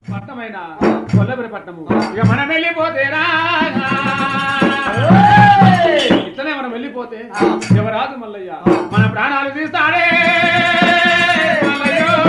పట్టణమైన కొల్లబరి పట్టణము ఇక మనం వెళ్ళిపోతేరా ఇట్లనే మనం వెళ్ళిపోతే ఎవరాదు మల్లయ్య మన ప్రాణాలు తీస్తాడే మల్లయ్యో.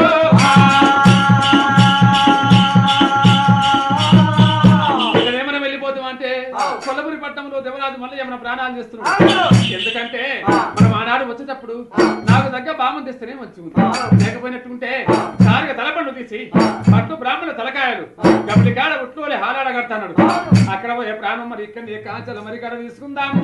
ఇక్కడే మనం వెళ్ళిపోతాం అంటే కొల్లబురి పట్టణంలో దేవరాజు మల్లయ్య మన ప్రాణాలు చేస్తున్నాడు ఎందుకంటే మనం ఆనాడు వచ్చేటప్పుడు నాకు తగ్గ బామం తెస్తేనే మంచి ఉంది లేకపోయినట్టుంటే సారిగా తలపండు తీసి పట్టు బ్రాహ్మణ తలకాయలు గబ్బడి కాడ ఉట్లోలే హాలాడ కడతాడు అక్కడ పోయే ప్రాణం మరి ఇక్కడ ఏ కాంచల మరి కాడ తీసుకుందాము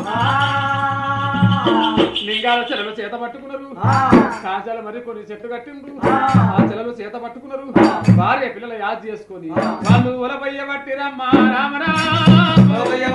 లింగాల చెలలు చేత పట్టుకున్నారు కాంచాల మరి కొన్ని చెట్లు కట్టిండ్రు ఆ చెలలు చేత పట్టుకున్నారు భార్య పిల్లల యాద్ చేసుకొని వాళ్ళు ఉలబయ్య పట్టిరమ్మ రామరా ఉలబయ్య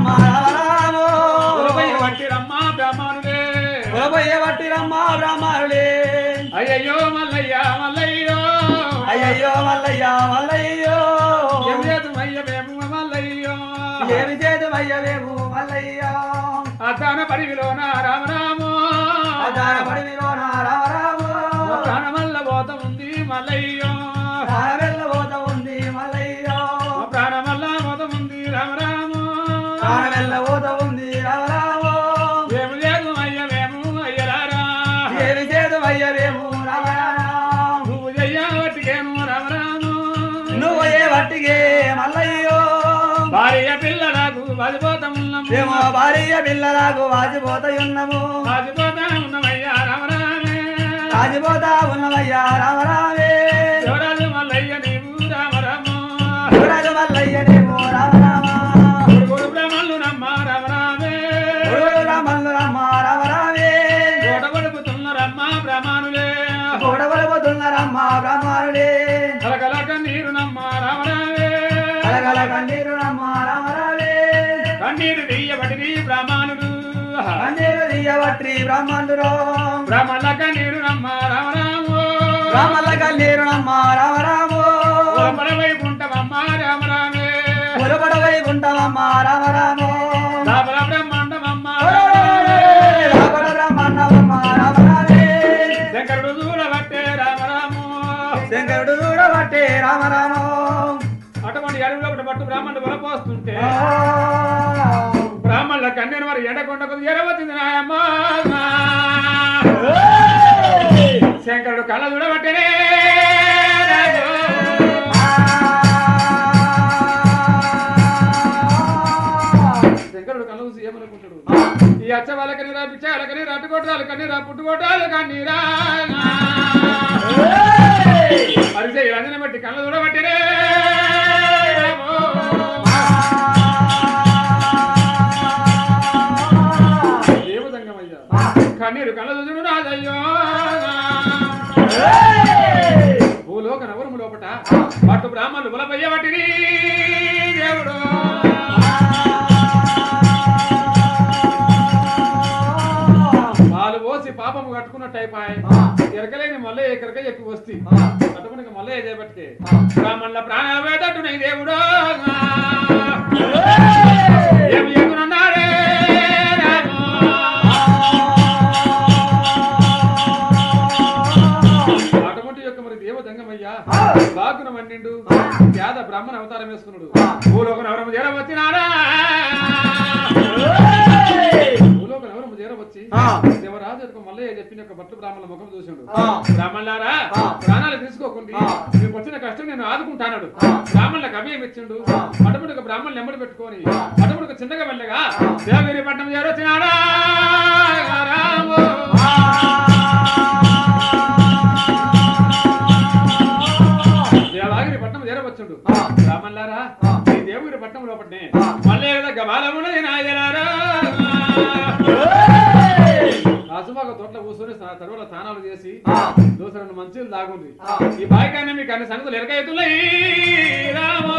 పట్టిరమ్మ బ్రాహ్మణులే బ్రాహ్మణులే అయ్యయ్యో మల్లయ్య మల్లయ్యో అయ్యయ్యో మల్లయ్య మల్లయ్యో ఏం లేదు మయ్య మేము మల్లయ్యో ఏమి చేతుమయ్యవేము మల్లయ్యా అద్దాన పరివిలోన రామరామో అదాన పడివిలోన రామరాము ప్రాణమల్ల పోత ఉంది మల్లయ్యో ప్రాణవెల్లబోత ఉంది మల్లయ్యో ప్రాణమల్ల పోత ఉంది రామరామో ప్రాణవెల్లబోత ఉంది రామరాము ఏమి లేదు అయ్య మేము అయ్యరారా ఏమి చేతుమయ్యవేము రామరాము నువ్వు చెయ్యవట్టికేను రామరాము నువ్వు ఏ వట్టిగే మల్లయ్యో భార్య పిల్లలకు వదిపోతమున్నాము మేము భార్య పిల్లలకు వాచిపోతయున్నము వదిపోతా ఉన్నమయ్యా రామరామే రాజిపోతా ఉన్నవయ్యా రామరామే శివరాజు మల్లయ్య నీవు రామరాము శివరాజు మల్లయ్యనేమో రామరామా గురు బ్రహ్మలు నమ్మ రామరామే గురువులు రామల్లు రమ్మ రామరామే కోట పడుకుతున్నరమ్మ బ్రహ్మానులే కూడబలబోతున్నారమ్మ బ్రహ్మానుడే కలకలక నీరు నమ్మ రామరామే కలగల కన్నీరు రమ్మ రామరామే కన్నీరు తీయబడి బ్రాహ్మణుడు కన్నీరు తీయవట్రి బ్రహ్మాండురో బ్రాహ్మణుల కన్నీరు నమ్మ రామరాము రామల్ల కన్నీరు నమ్మ రామరాము పరవైకుంఠమమ్మ రామరామే పురపడవై గుంటమమ్మ రామరాము లాభల బ్రహ్మాండమమ్మ రాబడ బ్రహ్మాండమమ్మ రామరామే శంకరుడు దూరబట్టే రామరాము శంకరుడు చూడబట్టే రామరాము అటువంటి అడవిలో ఒకటి పట్టు బ్రాహ్మణుడు వలపోస్తుంటే బ్రాహ్మణుల కన్నీరు మరి ఎండకొండకు ఎరవచ్చింది నాయమ్మ శంకరుడు కళ్ళ చూడబట్టేనే శంకరుడు కళ్ళ చూసి ఏమనుకుంటాడు ఈ అచ్చ వాళ్ళ కనీరా పిచ్చ వాళ్ళ కనీరా అట్టుకోటాలు కనీరా పుట్టుకోటాలు కన్నీరా అరిసే రంజన బట్టి కళ్ళ చూడబట్టేనే దేవదంగమయ్యా కన్నీరు కళ్ళ చూడు రాజయ్యో భూలోక నవరము లోపట పట్టు బ్రాహ్మణులు బలపయ్య వాటిని దేవుడు పాలు పోసి పాపము కట్టుకున్నట్టు అయిపోయి ఎరకలేని మళ్ళీ ఎక్కడికే చెప్పి వస్తే అటువంటి మళ్ళీ చేపట్టే బ్రాహ్మణుల ప్రాణాలు వేటట్టునై దేవుడు ఏమి ఎగురున్నాడే అటువంటి యొక్క మరి దేవదంగమయ్యా బాగున మన్నిండు పేద బ్రాహ్మణ అవతారం వేసుకున్నాడు భూలోక నవరము చేరవచ్చినాడా భూలోక నవరము చేరవచ్చి దేవరాజు యొక్క మల్లయ్య చెప్పిన యొక్క భట్టు బ్రాహ్మణుల ముఖం చూసాడు బ్రాహ్మణులారా ప్రాణాలు తీసుకోకుండా మీకు వచ్చిన కష్టం నేను ఆదుకుంటానడు బ్రాహ్మణులకు అభయం ఇచ్చిండు అటువంటి బ్రాహ్మణులు నెమ్మడి పెట్టుకొని అటువంటి చిన్నగా వెళ్ళగా దేవగిరి పట్టణం చేరొచ్చినాడా రాము దేవాగిరి పట్నం చేరవచ్చుండు రామల్లారా ఈ దేవగిరి పట్నం లోపట్నే మళ్ళీ గబాలమున్నది నాయనారా రాజుబాగ తోటలో కూర్చొని తరువుల స్నానాలు చేసి దోశ రెండు మంచిలు దాగుంది ఈ బాయికాన్ని మీకు అన్ని సంగతులు ఎరకైతున్నాయి రామ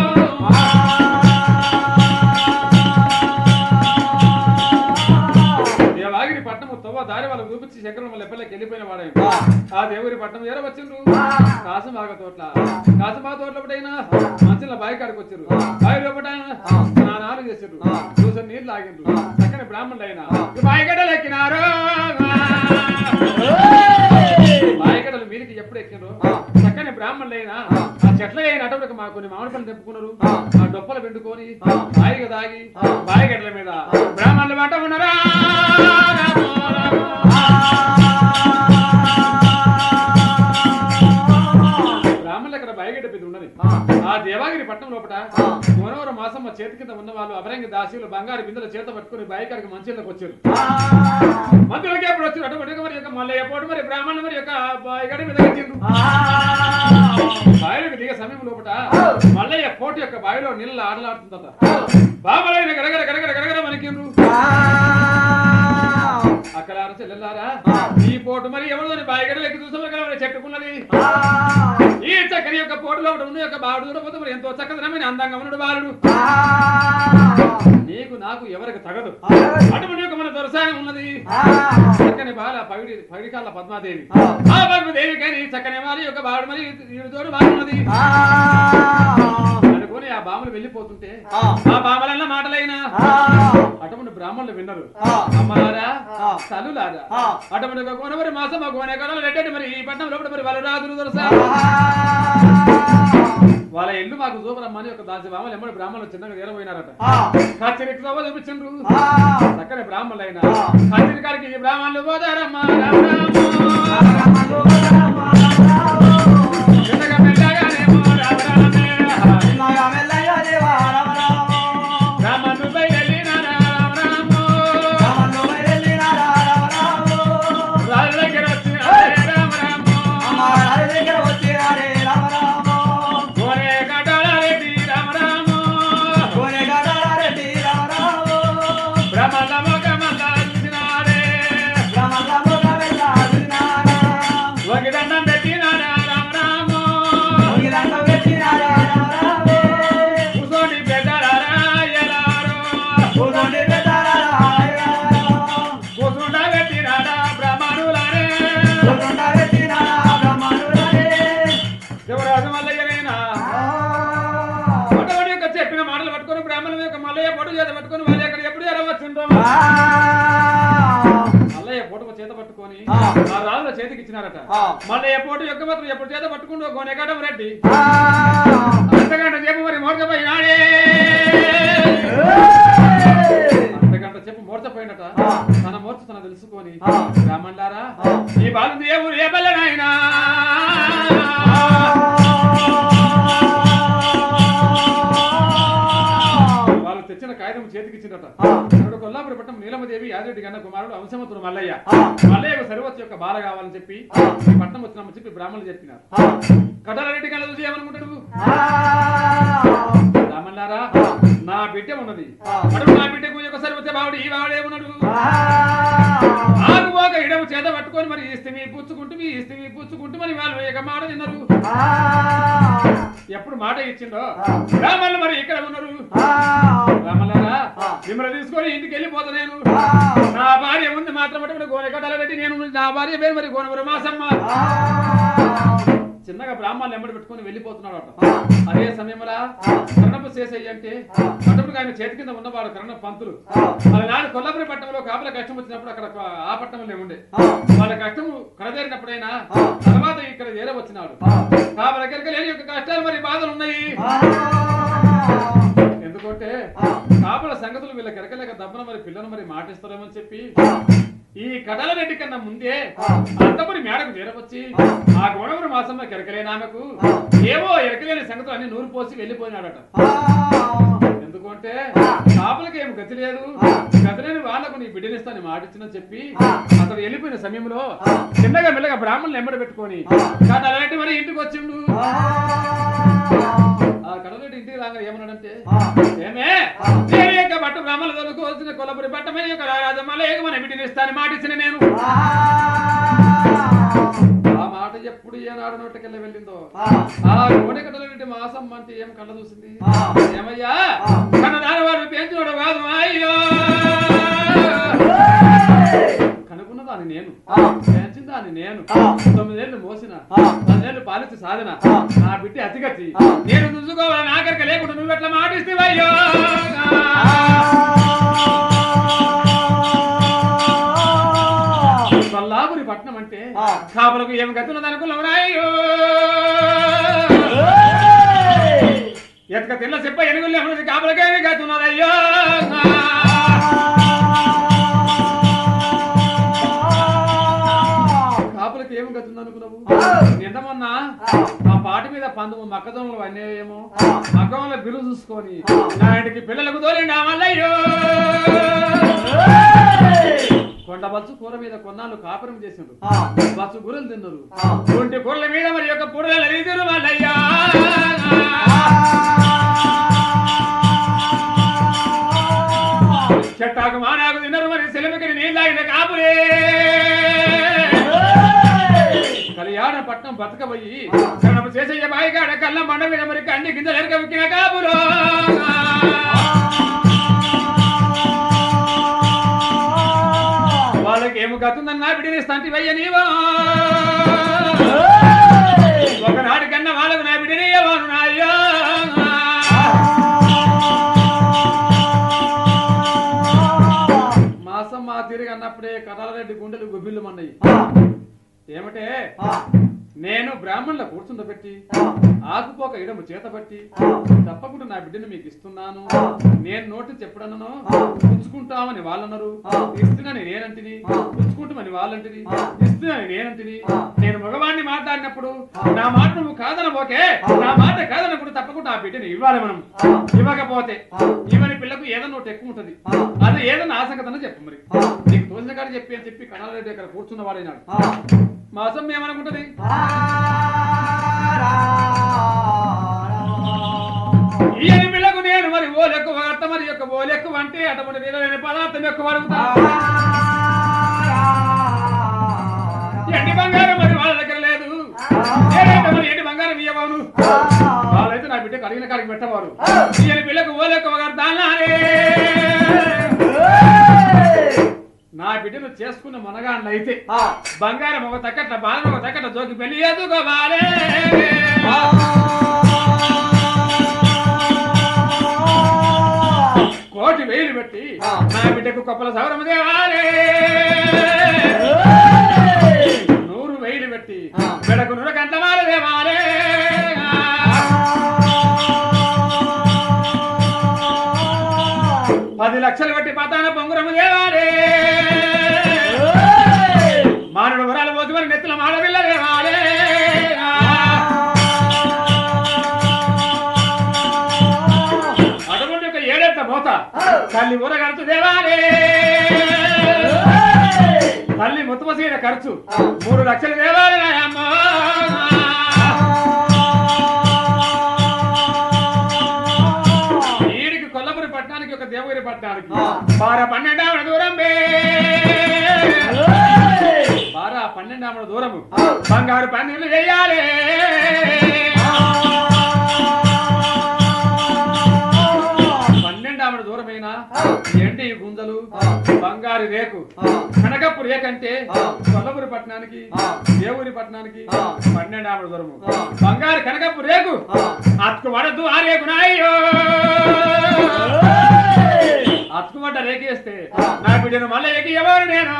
దేవాగిరి పట్నము తవ్వ దారి వాళ్ళకు చూపించి శంకరం వాళ్ళ ఎప్పటికి వెళ్ళిపోయిన వాడే ఆ దేవుడి పట్నం చేర వచ్చిండ్రు కాసుమాగ తోట్ల కాసుమాగ తోట్ల ఒకటైనా మంచిల బావి కాడికి వచ్చిండ్రు బావి లోపట స్నానాలు చేసిండ్రు చూసిన నీళ్ళు ఆగిండ్రు చక్కని బ్రాహ్మణులు అయినా బాయిగడ్డలు ఎక్కినారు బాయిగడ్డలు మీదికి ఎప్పుడు ఎక్కిండ్రు చక్కని బ్రాహ్మణులైనా ఆ. ఆ చెట్ల అయిన అటవులకు మా కొన్ని మామిడి పనులు తెప్పుకున్నారు ఆ. ఆ డొప్పలు పెట్టుకొని ఆ. హాయిగా దాగి ఆ. బాయిగడ్ల మీద బ్రాహ్మణులు మాట ఉన్నారా రామో, రామో. బ్రాహ్మణులు అక్కడ బాయిగడ్డ పెద్ద ఉన్నది ఆ దేవాగిరి పట్టణం లోపల ఆ. గోనవరం మాసమ్మ చేతి కింద ఉన్న వాళ్ళు అభరంగి దాసీలు బంగారు బిందెల చేత పట్టుకుని బాయికాడికి మంచిళ్ళకి వచ్చారు మంత్రులకి ఎప్పుడు వచ్చారు అటువంటి మరి యొక్క మల్లయ్య పోటు మరి బ్రాహ్మణులు మరి యొక్క బాయిగడి మీద వచ్చిండ్రు బావిలోకి దిగే సమయం లోపల మల్లయ్య కోటి యొక్క బావిలో నీళ్ళ ఆడలాడుతుందట బాబలైన గడగడ గడగడ గడగడ మనకిండ్రు అక్కడ చెల్లెల్లారా ఈ పోటు మరి ఎవరిదని బాయిగడలకి చూసాము కదా మరి చెట్టుకున్నది ఈ చక్కని యొక్క పోటులో ఉన్న యొక్క బాలుడు చూడకపోతే మరి ఎంతో చక్కదనమైన అందంగా ఉన్నాడు బాలుడు నీకు నాకు ఎవరికి తగదు అటువంటి యొక్క మన దొరసాయం ఉన్నది చక్కని బాల పగిడి పగిడికాల పద్మాదేవి ఆ పద్మదేవి కానీ చక్కని వారి యొక్క బాలుడు మరి ఈడు తోడు బాగున్నది అనుకుని ఆ బాములు వెళ్ళిపోతుంటే ఆ బామలన్న మాటలైనా అటువంటి బ్రాహ్మణులు విన్నారు అమ్మలారా తల్లులారా అటువంటి ఒక కోనవరి మాసం ఒక కోనే కడలు రెడ్డి మరి ఈ పట్టణం లోపల మరి వాళ్ళు రాదులు దొరసా వాళ్ళ ఇల్లు మాకు చూపరమ్మని ఒక దాసి బామలు ఎమ్మడి బ్రాహ్మణులు చిన్నగా చేరబోయినారట కచ్చిరికి సభ చూపించిండ్రు చక్కని బ్రాహ్మణులైన కచ్చిరి కాడికి ఈ బ్రాహ్మణులు పోతారమ్మా రామ చిన్నగా మెల్లగానేమో రామ రామే. బ్రాహ్మణులు బయలుదేరినారా రామ రామో. రాజు దగ్గర వచ్చినారే రామ రామో. కోనే కటాల రెడ్డి రామ రామో. బ్రహ్మల మొగమల్ల చూసినారే. వంగిదండం పెట్టినారా రామ రామో. కూసోని పెద్దలారా ఎలారో. కూసుండ పెట్టినారా బ్రహ్మణులారే. శివరాజు మల్లయ్యనైనా అటువంటి యొక్క చెప్పిన మాటలు పట్టుకొని బ్రాహ్మణుల యొక్క మల్లయ్య పొట్టు చేత పట్టుకొని వాళ్ళు ఎక్కడ ఎప్పుడు ఎరవచ్చుండ్రో మల్లయ్య పొట్టు చేత పట్టుకొని ఆ. ఆ రాజుల చేతికి ఇచ్చినారట ఆ. మల్లయ్య పొట్టు యొక్క మాత్రం ఎప్పుడు చేత పట్టుకుంటూ గోనెగడం రెడ్డి అంతగంట చెప్పు మరి మోర్చపోయినాడే అంతగంట చెప్పు మోర్చపోయినట ఆ. తన మోర్చ తన తెలుసుకొని ఆ. బ్రాహ్మణులారా ఆ. ఈ బాలు ఏ ఊరు ఏ బల్లెనైనా వాళ్ళు తెచ్చిన కాగితం చేతికి ఇచ్చిందట ఇక్కడ కొల్లాపురి పట్టణం నీలమదేవి యాదిరెడ్డి గన్న కుమారుడు అంశమంతుడు మల్లయ్య మల్లయ్యకు సరివచ్చి యొక్క బాల కావాలని చెప్పి ఈ పట్టణం వచ్చినామని చెప్పి బ్రాహ్మణులు చెప్పినారు కటాలరెడ్డి కళ్ళ చూసి ఏమనుకుంటాడు రామన్నారా నా బిడ్డ ఉన్నది అడుగు నా బిడ్డకు ఒకసారి వచ్చే బావుడు ఈ బావుడు ఏమన్నాడు ఆగుపోక ఇడము చేత పట్టుకొని మరి ఇస్తిమి పుచ్చుకుంటూ మీ ఇస్తిమి పుచ్చుకుంటూ మరి వాళ్ళు ఇక మాట విన్నారు ఎప్పుడు మాట ఇచ్చిండో రామన్లు మరి ఇక్కడ ఉన్నారు రామన్నారా మిమ్మల్ని తీసుకొని ఇంటికి వెళ్ళిపోతా నేను నా భార్య ఉంది మాత్రం అటువంటి గోనె కట్టాల పెట్టి నేను నా భార్య పేరు మరి గోనవరు మాసమ్మ చిన్నగా బ్రాహ్మణులు ఎంబడి పెట్టుకొని వెళ్ళిపోతున్నాడు అట అదే సమయంలో కరణపు చేసేయి అంటే అటప్పుడు ఆయన చేతి కింద ఉన్నవాడు కరణ పంతులు నాడు కొల్లపురి పట్టణంలో కాపుల కష్టం వచ్చినప్పుడు అక్కడ ఆ పట్టణంలో ఉండే వాళ్ళ కష్టము కడదేరినప్పుడైనా తర్వాత ఇక్కడ చేరవచ్చినాడు కాపుల దగ్గరికి లేని యొక్క కష్టాలు మరి బాధలు ఉన్నాయి ఎందుకంటే కాపుల సంగతులు వీళ్ళ కెరకలేక దబ్బన మరి పిల్లలు మరి మాటిస్తారేమని చెప్పి ఈ కడల రెడ్డి కన్నా ముందే అంతపురి మేడకు చేరవచ్చి ఆ గోడవరు మాసంలో కెరకలేని ఆమెకు ఏవో ఎరకలేని సంగతులు అన్ని నూరు పోసి వెళ్ళిపోయినాడట ఎందుకంటే కాపులకి ఏం గతి లేదు గతి లేని వాళ్ళకు నీ బిడ్డనిస్తాను మాటిచ్చిన చెప్పి అతడు వెళ్ళిపోయిన సమయంలో చిన్నగా మెల్లగా బ్రాహ్మణులు ఎంబడి పెట్టుకొని కడలరెడ్డి మరి ఇంటికి వచ్చిండు ఆ కడలరెడ్డి ఇంటికి రాగానే ఏమన్నాడంటే ఏమే నేను యొక్క బట్ట బ్రాహ్మణులు తొలుకోవాల్సిన కొల్లపురి బట్ట మీద యొక్క రాజమల్ల ఏక మన బిడ్డని ఇస్తాను మాటిచ్చిన నేను ఆ మాట ఎప్పుడు ఏనాడు నోటికెళ్ళి వెళ్ళిందో ఆ కోడి కట్టలరెడ్డి మాసం అంటే ఏం కళ్ళ చూసింది ఏమయ్యా కన్నదాని వాడు పెంచినోడు కాదు అయ్యో కనుక్కున్న దాన్ని నేను పెంచిన దాన్ని నేను తొమ్మిదేళ్లు మోసిన పదేళ్లు పాలించి సాధన నా బిడ్డ అతిగతి నేను చూసుకోవాలని ఆఖరికి లేకుండా నువ్వు ఎట్లా మాటిస్తేవయ్యో కొల్లాపురి పట్నం అంటే ఆ. కాపులకు ఏం గతున్నది అనుకున్నావు ఎతక తెల్ల చెప్ప ఎనుగులు ఏమన్నది కాపులకేమి గతున్నదయ్యో కాపులకు ఏమి గతుంది అనుకున్నావు నిందమన్నా ఆ పాటి మీద పందుము మక్కదొంగలు అన్నేయేమో మగ్గంలో బిల్లు చూసుకొని నా ఇంటికి పిల్లలకు తోలిండా మల్లయ్యో కొండ బచ్చు కూర మీద కొన్నాళ్ళు కాపురం చేసిండ్రు బచ్చు కూరలు తిన్నారు ఒంటి కూరల మీద మరి యొక్క కూరలు రీతిరు మల్లయ్యా చెట్టాకు మానాకు తిన్నారు మరి సెలవుకి నీళ్ళాగిన కాపులే కళ్యాణ పట్నం బతకబోయి కరణము చేసయ్య బాయిగాడ కళ్ళ మండ మీద మరి కండి గింజలు ఎరక ఉక్కిన కాపులో వాళ్ళకి ఏమి గతుందన్నా బిడినిస్తాంటి వయ్య నీవో ఒకనాటి కన్నా వాళ్ళకు నా బిడినియవాను నాయ్యో మాసం మా తిరిగి అన్నప్పుడే కథలరెడ్డి గుండెలు గుబిల్లు మన్నాయి ఏమిటే నేను బ్రాహ్మణుల కూర్చుండబెట్టి ఆకుపోక ఇడము చేతబట్టి తప్పకుండా నా బిడ్డను మీకు ఇస్తున్నాను నేను నోటి చెప్పడను పుచ్చుకుంటామని వాళ్ళన్నారు ఇస్తునని నేనంటిని పుచ్చుకుంటామని వాళ్ళంటిని ఇస్తునని నేనంటిని నేను మగవాణ్ణి మాట్లాడినప్పుడు నా మాట నువ్వు కాదనబోకే నా మాట కాదనప్పుడు తప్పకుండా ఆ బిడ్డని ఇవ్వాలి మనం ఇవ్వకపోతే ఇవని పిల్లకు ఏదైనా ఒకటి ఎక్కువ ఉంటది అది ఏదైనా ఆసంగతన చెప్పు మరి నీకు తోచిన కాడ చెప్పి అని చెప్పి కణాలరెడ్డి అక్కడ కూర్చున్న వాడైనాడు మాసం ఏమనుకుంటది ఈయన పిల్లకు నేను మరి ఓ లెక్కు వాడతా మరి యొక్క ఓ లెక్కు అంటే అటువంటి వీలైన పదార్థం ఎక్కువ వాడుతా ఎండి బంగారం మరి వాళ్ళ దగ్గర లేదు నేనైతే మరి ఎండి బంగారం ఇవ్వను వాళ్ళైతే నా బిడ్డకు అడిగిన కాడికి పెట్టవారు ఈయన పిల్లకు ఓ లెక్కు వాడతానే నా బిడ్డను చేసుకున్న మనగాండ్లు అయితే బంగారం ఒక తక్కట్ల బాలం ఒక తక్కట్ల జోకి పెళ్లి ఎదుకోవాలే కోటి వేలు పెట్టి నా బిడ్డకు కొప్పల సౌరము దేవాలే నూరు వేలు పెట్టి బిడకు నూరు గంటల మాల దేవాలే పది లక్షలు పెట్టి పతాన పొంగురము దేవాలే మానవుడు వరాలు పోతు మరి నెత్తుల మాడవిల్ల దేవాలే అటువంటి ఒక ఏడెత్త పోత తల్లి ఊరగడుతు దేవాలే తల్లి ముత్తమసీన ఖర్చు మూడు లక్షలు దేవాలే నాయమ్మ ఈడికి కొల్లపురి పట్టణానికి ఒక దేవగిరి పట్టణానికి బార పన్నెండావిడ దూరం బే బార పన్నెండావిడ దూరము బంగారు పన్నెండు చెయ్యాలి పన్నెండావిడ దూరమైన ఎండి గుంజలు బంగారు రేకు కనకపు రేకంటే కొల్లపురి పట్టణానికి దేవుని పట్టణానికి పన్నెండావిడ దూరము బంగారు కనకపు రేకు అతుకు పడద్దు ఆ రేకు నాయ్యో అతుకుబడ్డ రేకేస్తే నా బిడ్డను మళ్ళీ ఎక్కి ఎవరు నేను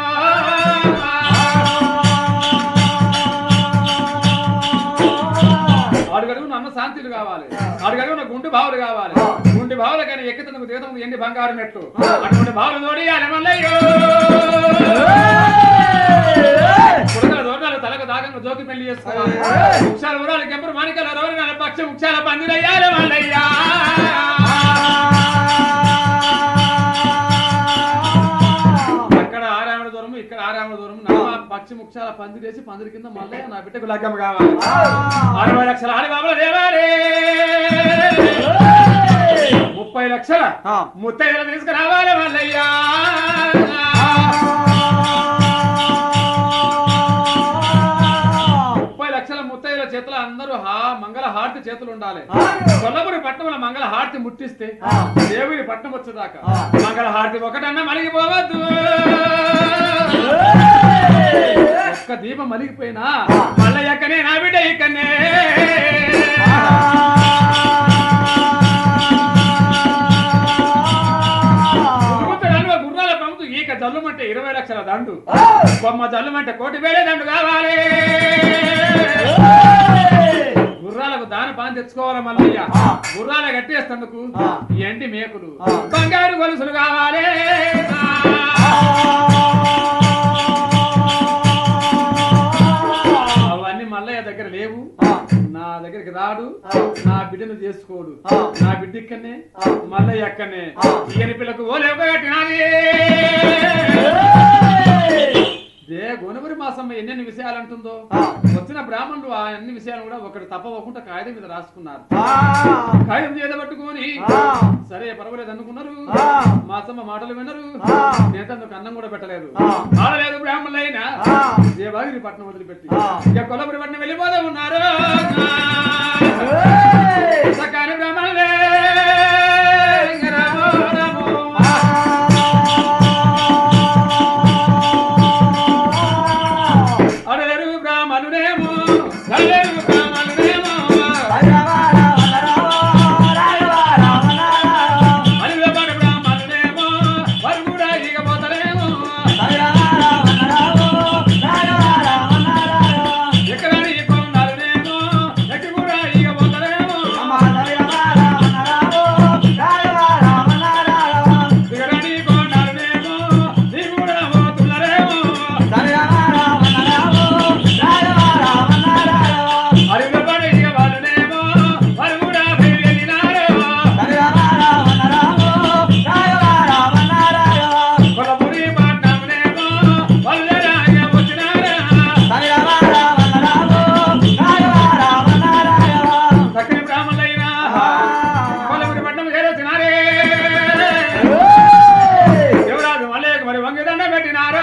అడుగడుగు నన్న శాంతిలు కావాలి అడుగడుగు నా గుండు బావులు కావాలి గుండి బావుల కానీ ఎక్కితందుకు దిగుతందుకు ఎన్ని బంగారు మెట్లు అటువంటి బావులు తోడి మల్లయ్యో పుడకల దూరాలు తలకు దాగంగా జోకి పెళ్లి చేసుకోవాలి వృక్షాల ఊరాలు కెంపరు మాణికల రవరి పక్ష వృక్షాల పందిరయ్యాలి మల్లయ్యా అక్కడ ఆరామణ దూరం ఇక్కడ ఆరామణ దూరం నడమ పక్షి ముక్షాల పందిరేసి పందిరి కింద మళ్ళీ నా బిడ్డకు లగ్గం కావాలి అరవై లక్షల ఆడి బాబుల దేవాలే ముప్పై లక్షల ముత్తైదులు తీసుకురావాలి మల్లయ్యా ముప్పై లక్షల ముత్తైదుల చేతులు అందరూ హా మంగళ హారతి చేతులు ఉండాలి కొల్లపురి పట్టణంలో మంగళ హారతి ముట్టిస్తే దేవుని పట్టణం వచ్చేదాకా మంగళ హారతి ఒకటన్నా మలిగిపోవద్దు ఒక్క దీపం మలిగిపోయినా మళ్ళీ ఎక్కనే నా బిడ్డ ఇక్కడనే గుర్రాల పంపు ఈక జల్లుమంటే ఇరవై లక్షల దండు బొమ్మ జల్లుమంటే కోటి వేలే దండు కావాలి గుర్రాలకు దాని పాన్ తెచ్చుకోవాలి మల్లయ్య గుర్రాల కట్టేస్తందుకు ఎండి మేకులు బంగారు గొలుసులు కావాలి అవన్నీ మల్లయ్య దగ్గర లేవు నా దగ్గరికి రాడు నా బిడ్డను చేసుకోడు నా బిడ్డ ఇక్కడనే మల్లయ్య అక్కడనే ఈయన పిల్లకు ఓలే కట్టినాది ఏ గోనవరి మాసమ్మ ఎన్నెన్ని విషయాలు అంటుందో వచ్చిన బ్రాహ్మణులు ఆ అన్ని విషయాలు కూడా ఒకటి తప్పవకుండా కాగితం మీద రాసుకున్నారు కాగితం చేత పట్టుకొని సరే పర్వాలేదు అనుకున్నారు మాసమ్మ మాటలు వినరు నేతందుకు అన్నం కూడా పెట్టలేదు ఆడలేదు బ్రాహ్మణులైనా దేవాగిరి పట్నం వదిలిపెట్టి ఇక కొలపురి పట్నం వెళ్ళిపోతూ ఉన్నారు సకాని బ్రాహ్మణులే రామో రామో అడలేరు బ్రాహ్మణుడేమో అడలేరు బ్రాహ్మణుడేమో అడలేరు బ్రాహ్మణుడేమో వారు కూడా ఇక పోతలేమో ఎక్కడాని కొండాలనేమో ఎక్కి కూడా ఇక పోతలేమో దిగడాని కొండాలనేమో నీ కూడా పోతున్నారేమో అడవిలో పడి ఇక వాళ్ళనేమో వారు కూడా వెళ్ళినారేమో కొలపురి పట్నంనేమో వాళ్ళు రాగా వచ్చినారా చక్కని బ్రాహ్మణులైనా కొలపురి పట్నం చేరొచ్చినారే యువరాజు మళ్ళీ మరి వంగి దండ పెట్టినారా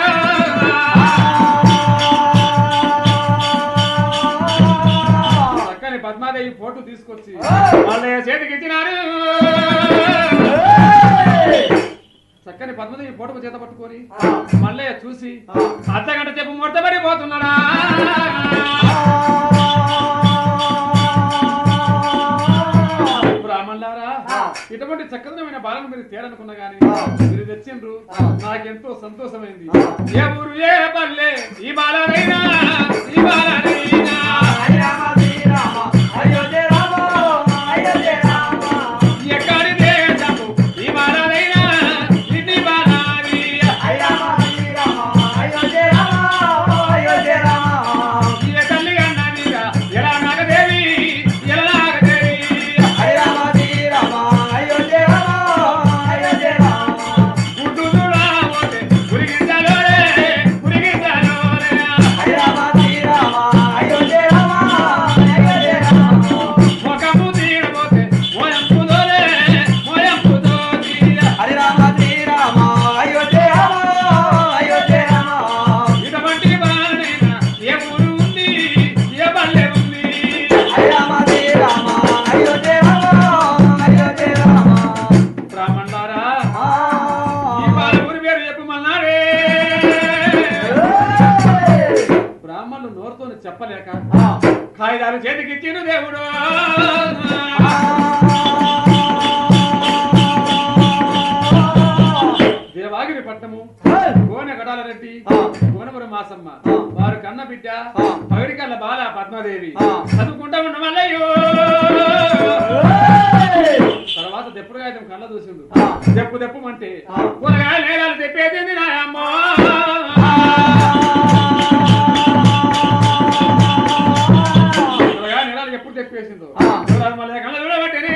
చక్కని పద్మాదేవి ఫోటో తీసుకొచ్చి వాళ్ళ చేతికి ఇచ్చినారు చక్కని పద్మదేవి ఫోటో చేత పట్టుకొని మళ్ళీ చూసి అర్ధగంట చెప్పు ముడతబడిపోతున్నాడా బ్రాహ్మణులారా ఇటువంటి చక్కదనమైన బాలను మీరు తేడనుకున్నా గానీ మీరు తెచ్చిండ్రు నాకెంతో సంతోషమైంది ఏ ఊరు ఏ పల్లె ఈ బాలనైనా ఈ బాలనైనా ఎక్కడి దేశము ఈ బాలనైనా ఇన్ని బాలాలి ఏ తల్లి అన్నదిరా ఎలా నాగదేవి ఎలా నాగదేవి గుడ్డు చూడబోతే గురిగించలోనే గురిగించలోనే ముఖము తీయబోతే మోయంపు దోలే మోయంపు దోతీయ ఇటువంటి బాలనైనా ఏ ఊరు ఉంది ఏ పల్లె ఉంది బ్రాహ్మణారా ఈ బాల ఊరి పేరు చెప్పమన్నారే బ్రాహ్మణులు నోరుతో చెప్పలేక కాగితాలు చేతికి ఇచ్చిన దేవుడు దేవాగిరి పట్టము గోనె గడాల రెడ్డి గోనపురం మాసమ్మ వారు కన్న బిడ్డ పగడికల్ల బాల పద్మాదేవి చదువుకుంటా ఉండమల్లయ్యో తర్వాత దెప్పుడు కాగితం కళ్ళ చూసిండు దెప్పు దెప్పుమంటే కూరగాయలు నేరాలు తెప్పేది నాయమ్మ కూరగాయలు నేరాలు ఎప్పుడు తెప్పేసిందో కూరగాయలు మళ్ళీ కళ్ళ చూడబట్టేనే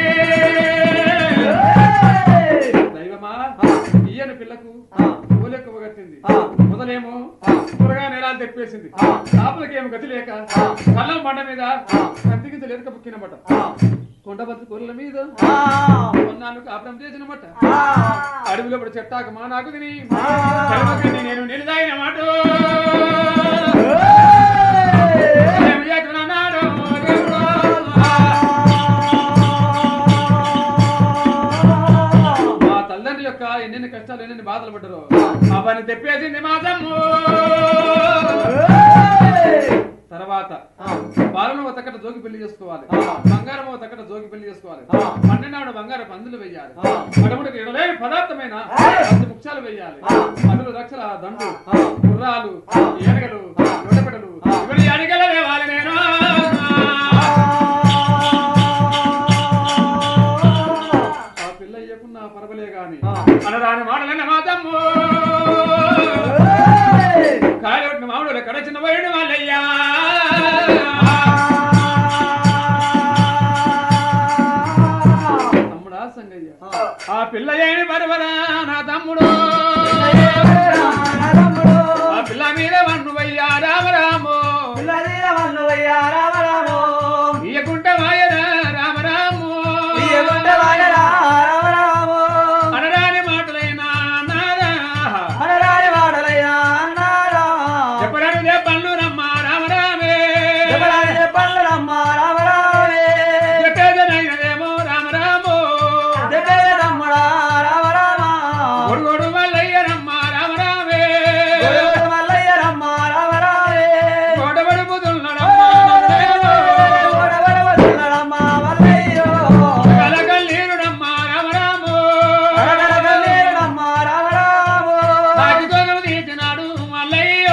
దైవమా ఈయన పిల్లకు పూలెక్కువ కట్టింది మొదలేమో కూరగాయ నేరాలు తెప్పేసింది చేపలకి ఏమి గతి లేక కళ్ళం బండ మీద కంటి గింజలు ఎరక బుక్కినమాట కొండపత్రి కూరల మీద కొన్నాళ్ళు కాపురం చేసినమాట అడవిలో ఇప్పుడు చెట్టాకు మా నాకు తిని తెలవకని నేను నిలిదాయిన మాట ఏమి చేస్తున్నానాడు దేవుడా? మా తల్లిదండ్రుల యొక్క ఎన్నెన్ని కష్టాలు ఎన్నెన్ని బాధలు పడ్డారో అవన్నీ తెప్పేసింది మా తమ్ము తర్వాత ఆ. బాలను ఒక తక్కట జోగి పెళ్లి చేసుకోవాలి ఆ. బంగారం ఒక తక్కట జోగి పెళ్లి చేసుకోవాలి ఆ. పన్నెండు బంగారు పందులు వెయ్యాలి ఆ. పదమూడుకి ఇరవై పదార్థమైన ఆ. పది ముఖ్యాలు వెయ్యాలి ఆ. పదులు లక్షల దండు ఆ. గుర్రాలు ఆ. ఏనుగలు నొడపెడలు ఆ. ఇవన్నీ అడిగల లేవాలి నేను ఆ పిల్ల ఇయ్యకున్నా పర్వలే గాని ఆ. అనరాని మాటలన్న మా తమ్ము కాయొట్టిన మామిడి కడచిన వైడు వాళ్ళయ్యా తమ్ముడా సంగయ్య ఆ పిల్ల ఏమి పర్వరా నా తమ్ముడు ఆ పిల్ల మీద వన్నువయ్యా రామరాము ఇయ్యకుంటే వాయరా రామరాము అనరాని మాటలైనా నాదా చెప్పరాని దెబ్బలు రమ్మ రామరామే చెప్పేదనైనదేమో రామరాము గొడుగొడు మల్లయ్య రమ్మ రామరామే గొడవడుపుతున్నాడమ్మ కలకల్లీరు రమ్మ రామరాము తాకి తోగలు తీసినాడు మల్లయ్యో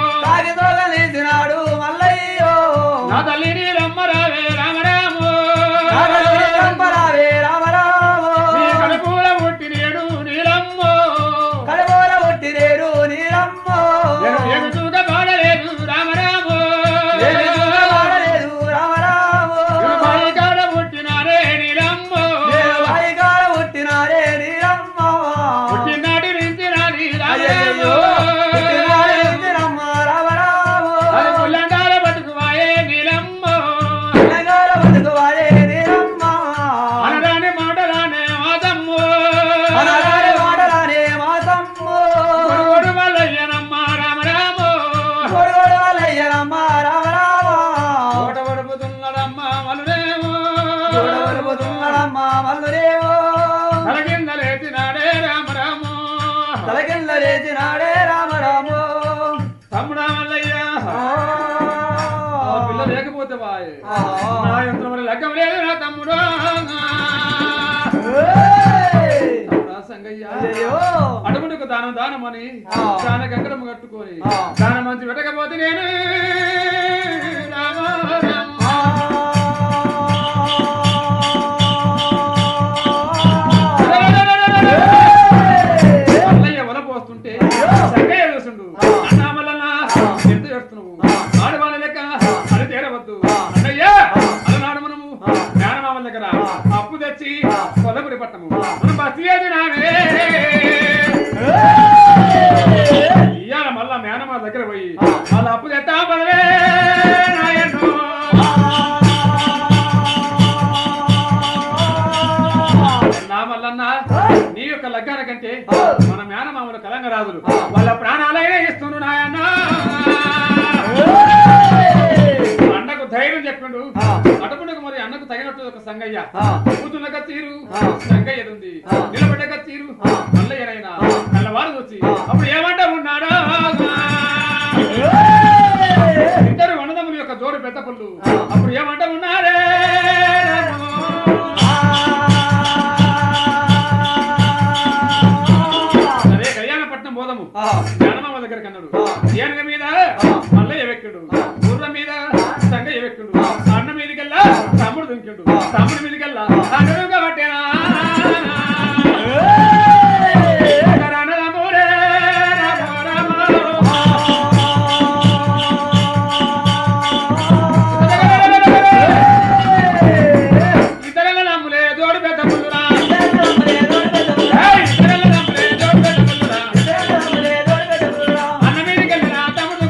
నా తల్లిని రమ్మ రావే రామరాము నీ కడుపుల పుట్టినేడు నీలమ్మో ఎగుతూగా పాడలేదు రామరాము కాడ పుట్టినారే నీలమ్మో పుట్టినాటి నుంచి నాది రామరాము అది పుల్లంగాల బతుకువాయే నీలమ్మో అనరాని మాటలానే మాతమ్ము కొడుగొడు మల్లయ్యనమ్మ రామరాము కోట పడుపుతున్నాడమ్మ మలురేమో తల కింద లేచినాడే రామరాము తలకింద లేచినాడే రామరాము తమ్ముడా మల్లయ్య ఆ పిల్ల లేకపోతే వాయే ఆ. నా యంత్రం వల్ల లగ్గం లేదు నా తమ్ముడు ఏయ్! తమ్ముడా సంగయ్య అయ్యయ్యో! అడుగుడుకు దానం దానమని ఆ. దాన గంగడం కట్టుకొని ఆ. దానం మంచి పెట్టకపోతే నేను రామ రామ. అన్నయ్య వల పోస్తుంటే సంగయ్య చూసిండు అన్నా మల్లన్న ఎంత చేస్తున్నావు ఆడవాళ్ళ లెక్క అది తీరవద్దు అన్నయ్య అలనాడు మనము జ్ఞానమామల దగ్గర అప్పు తెచ్చి కొల్లపురి పట్టము మనం బస్సు నావే ఇయ్యాల మళ్ళా మేనమా దగ్గర పోయి వాళ్ళ అప్పు తెత్తా పదవే నాయనో నా మల్లన్న నీ యొక్క లగ్గాన కంటే మన మేనమామలు కలంగరాజులు వాళ్ళ ప్రాణాలైనా ఇస్తుండు నాయన్న అన్నకు ధైర్యం చెప్పిండు అటుపునకు మరి అన్నకు తగినట్టు ఒక సంగయ్య కూతున్నక తీరు సంగయ్య ఉంది నిలబడ్డక తీరు మల్లయ్యనైనా కళ్ళవారు వచ్చి అప్పుడు ఏమంటా ఉన్నాడా ఇద్దరు వనదముల యొక్క జోడు పెద్ద పళ్ళు అప్పుడు ఏమంటా ఉన్నారే అదే కళ్యాణపట్నం పోదాము జ్ఞానమామ దగ్గర కన్నాడు ఏనుగ మీద మల్లయ్య వెక్కడు గుర్రం మీద సంగయ్య వెక్కడు అన్న మీదకెల్లా తమ్ముడు దుంకిండు తమ్ముడు మీదకెల్లా అన్నడుగా పట్టేనా రణరమురే ఇతరుల నమ్ములే జోడు పెద్ద పుల్లురా ఏయ్, ఇతరుల నమ్ములే జోడు పెద్ద పుల్లురా అన్న మీదకెళ్ళిరా తమ్ముడు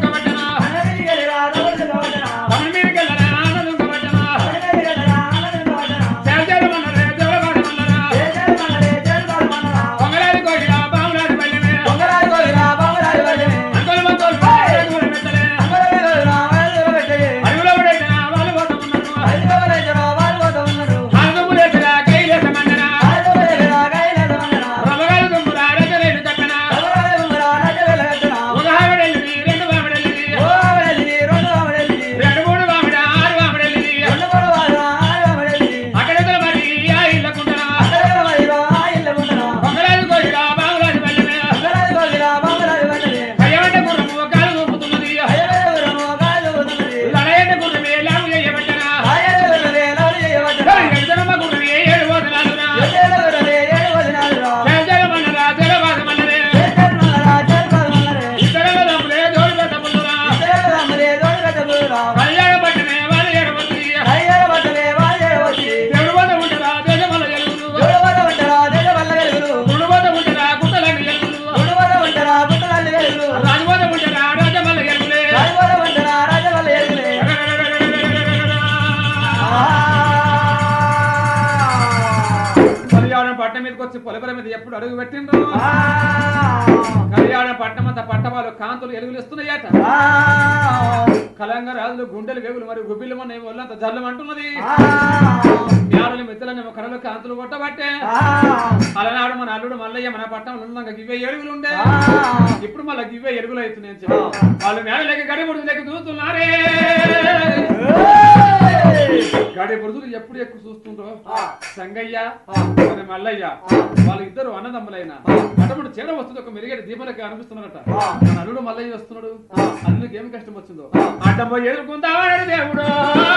కళ్యాణ పట్టణం మీదకి వచ్చి పొలపల మీద ఎప్పుడు అడుగు పెట్టిండ్రు కళ్యాణ పట్టణం అంతా పట్టవాళ్ళు కాంతులు ఎలుగులు ఇస్తున్నాయట కలంగ రాజులు గుండెలు వేగులు మరియు గుబ్బిళ్ళు మన ఒళ్ళంతా జల్లుమంటున్నది జ్ఞానులు మిత్రులని కళలు కాంతులు కొట్టబట్టే అలనాడు మన అల్లుడు మల్లయ్య మన పట్టణంలో ఉన్నాక గివ్వే ఎరుగులు ఉండే ఇప్పుడు మళ్ళీ గివ్వే ఎరుగులు అవుతున్నాయి అని చెప్పి వాళ్ళు మేడ లెక్క గడి బుడుగు లెక్క చూస్తున్నారే గడి బుడుగులు ఎప్పుడు ఎక్కువ చూస్తుండ్రో సంగయ్య మరి మల్లయ్య వాళ్ళిద్దరు అన్నదమ్ములైన అటువంటి చీర వస్తుంది ఒక మెరుగేటి దీపాలకి అనిపిస్తున్నారట మన అల్లుడు మల్లయ్య వస్తున్నాడు అల్లుడికి ఏం కష్టం వచ్చిందో అడ్డం పోయి ఎదుర్కొంటావాడు దేవుడు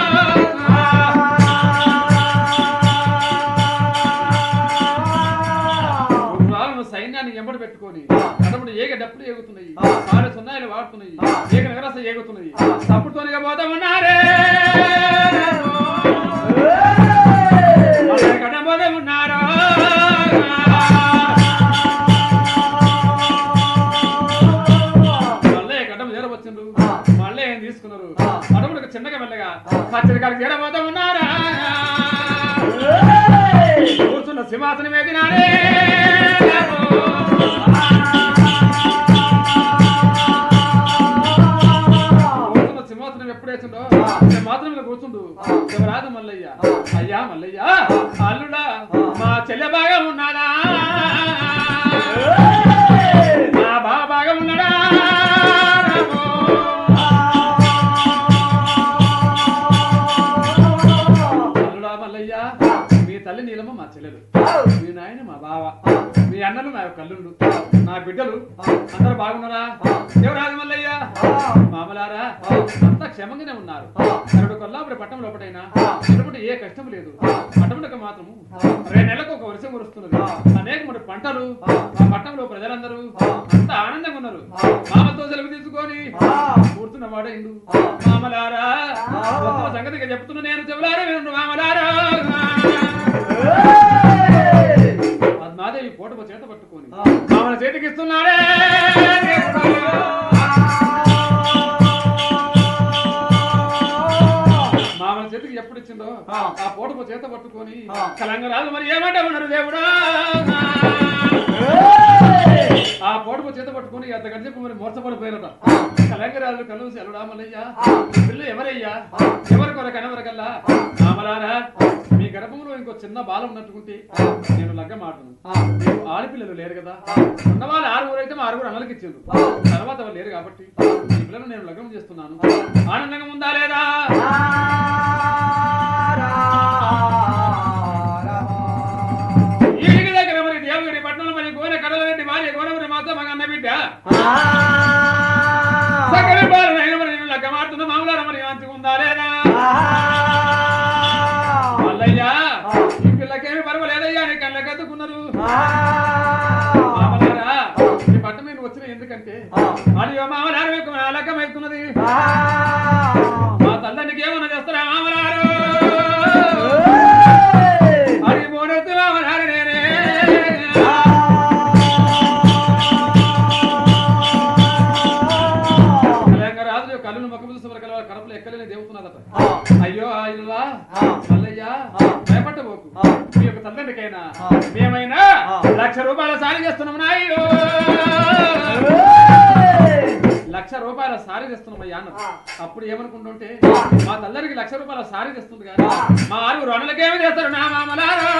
గుర్రాలను సైన్యాన్ని ఎంబడి పెట్టుకొని అటువంటి ఏక డప్పులు ఎగుతున్నాయి ఆరు సున్నాయిలు వాడుతున్నాయి ఏక నగరస ఎగుతున్నాయి తప్పుతోనిగా పోతా ఉన్నారే కడం పోతే ఉన్నారా మళ్ళీ గడ్డం చేరవచ్చిండ్రు మళ్ళీ ఏం తీసుకున్నారు అటువంటి చిన్నగా మెల్లగా పచ్చడి కాడికి చేరబోతా ఉన్నారా కూర్చున్న సింహాసనం ఎదినారే కూర్చున్న సింహాసనం ఎప్పుడు వేసిండో మాత్రం మీద కూర్చుండు రాదు మల్లయ్య అయ్యా మల్లయ్య అల్లుడా మా చెల్లె బాగా ఉన్నాడా మా బావ బాగా ఉన్నాడా అల్లుడా మల్లయ్య మీ తల్లి నీలమ్మ మా చెల్లెలు మీ నాయన మా బావ మీ అన్నలు నా యొక్క అల్లుళ్ళు నా బిడ్డలు అందరూ బాగున్నారా ఎవరాజు మల్లయ్య మామలారా అంతా క్షేమంగానే ఉన్నారు కరడు కొల్లాపురి పట్టణం లోపటైనా ఎటువంటి ఏ కష్టం లేదు పట్టణంలో మాత్రము రెండు నెలలకు ఒక వర్షం కురుస్తున్నది అనేక మంది పంటలు ఆ పట్టణంలో ప్రజలందరూ అంతా ఆనందంగా ఉన్నారు మామతో సెలవు తీసుకొని కూర్చున్న వాడైండు మామలారా ఒక్క సంగతిగా చెప్తున్నా నేను చెవులారా వినండు మామలారా పద్మాదేవి పూటకు చేత పట్టుకొని మామల చేతికి ఇస్తున్నాడే మామల చేతికి ఎప్పుడు ఇచ్చిందో ఆ పూటకు చేత పట్టుకొని కలంగరాలు మరి ఏమంటే ఉన్నారు దేవుడా ఆ పోటుకు చేత పట్టుకొని అంత గడిచి మరి మోసపడిపోయినట కలంగరాలు కళ్ళు సెలవుడా మల్లయ్య ఈ పిల్ల ఎవరయ్యా ఎవరి కొరకు అనవరకల్లా మామలారా మీ గర్భంలో ఇంకో చిన్న బాల ఉన్నట్టుకుంటే నేను లగ్గం ఆడును మీకు ఆడపిల్లలు లేరు కదా ఉన్న వాళ్ళు ఆరుగురు అయితే మా ఆరుగురు అన్నలకి ఇచ్చిండ్రు తర్వాత వాళ్ళు లేరు కాబట్టి ఈ పిల్లను నేను లగ్గం చేస్తున్నాను ఆనందంగా ఉందా లేదా ఈ ఇంటి దగ్గర మరి దేవుడి పట్టణంలో మరి గోనె కడలరెడ్డి భార్య గోనవరి మాత్రం మగ అన్న బిడ్డ సకల బాలనైన మరి నేను లగ్గం ఆడుతున్న మామలారా మరి మంచిగా ఉందా లేదా మల్లయ్య ఈ పిల్లకేమి పర్వాలేదయ్యా నీ కళ్ళ కత్తుకున్నారు మామలారా ఈ పట్ట మీద వచ్చిన ఎందుకంటే అడియో మామలారు మీకు నా లగ్గం అవుతున్నది మా తల్లానికి ఏమన్నా చేస్తారా మామలారు అడిగి పోనొద్దు మామలారు నేనే కళ్యాణ రాజు కళ్ళు మొక్క చూసిన కలవాలి కడపలు ఎక్కలేని దేవుతున్నదట అయ్యో అయ్యా మల్లయ్య భయపట్టబోకు మీ యొక్క తల్లికైనా మేమైనా లక్ష రూపాయల సారి చేస్తున్నాం నాయ్యో లక్ష రూపాయల సారీ తెస్తున్నాం అయ్యా అన్నది అప్పుడు ఏమనుకుంటుంటే మా తల్లరికి లక్ష రూపాయల సారీ తెస్తుంది కానీ మా ఆరుగురు రణులకేమి చేస్తారు నా మామలారా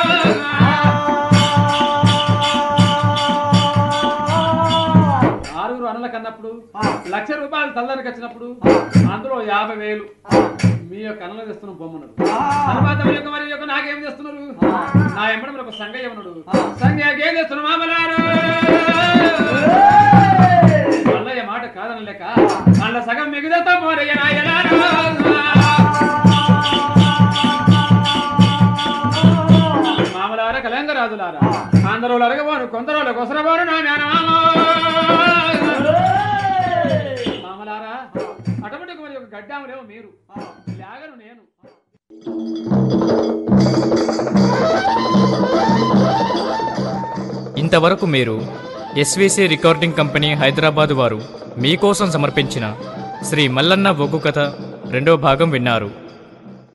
ఆరుగురు అనుల కన్నప్పుడు లక్ష రూపాయలు తల్లరికి వచ్చినప్పుడు అందులో యాభై వేలు మీ యొక్క అన్నలు తెస్తున్న బొమ్మను తర్వాత మీ యొక్క మరి యొక్క నాకేం చేస్తున్నారు నా ఎంబడి మరి ఒక సంగయ్య ఉన్నాడు సంగయ్యకి ఏం చేస్తున్నారు మామలారు మల్లయ్య మాట కాదనలేక వాళ్ళ సగం మిగతా పోరయ్య నాయనారు మామలార కలంగరాజులారా అందరూ అడగబోను కొందరు కొసరబోను నా మేనమామ మామలారా అటువంటి మరి ఒక గడ్డాములేమో మీరు లేగను నేను ఇంతవరకు మీరు ఎస్విసి రికార్డింగ్ కంపెనీ హైదరాబాద్ వారు మీకోసం సమర్పించిన శ్రీ మల్లన్న ఒగ్గు కథ రెండో భాగం విన్నారు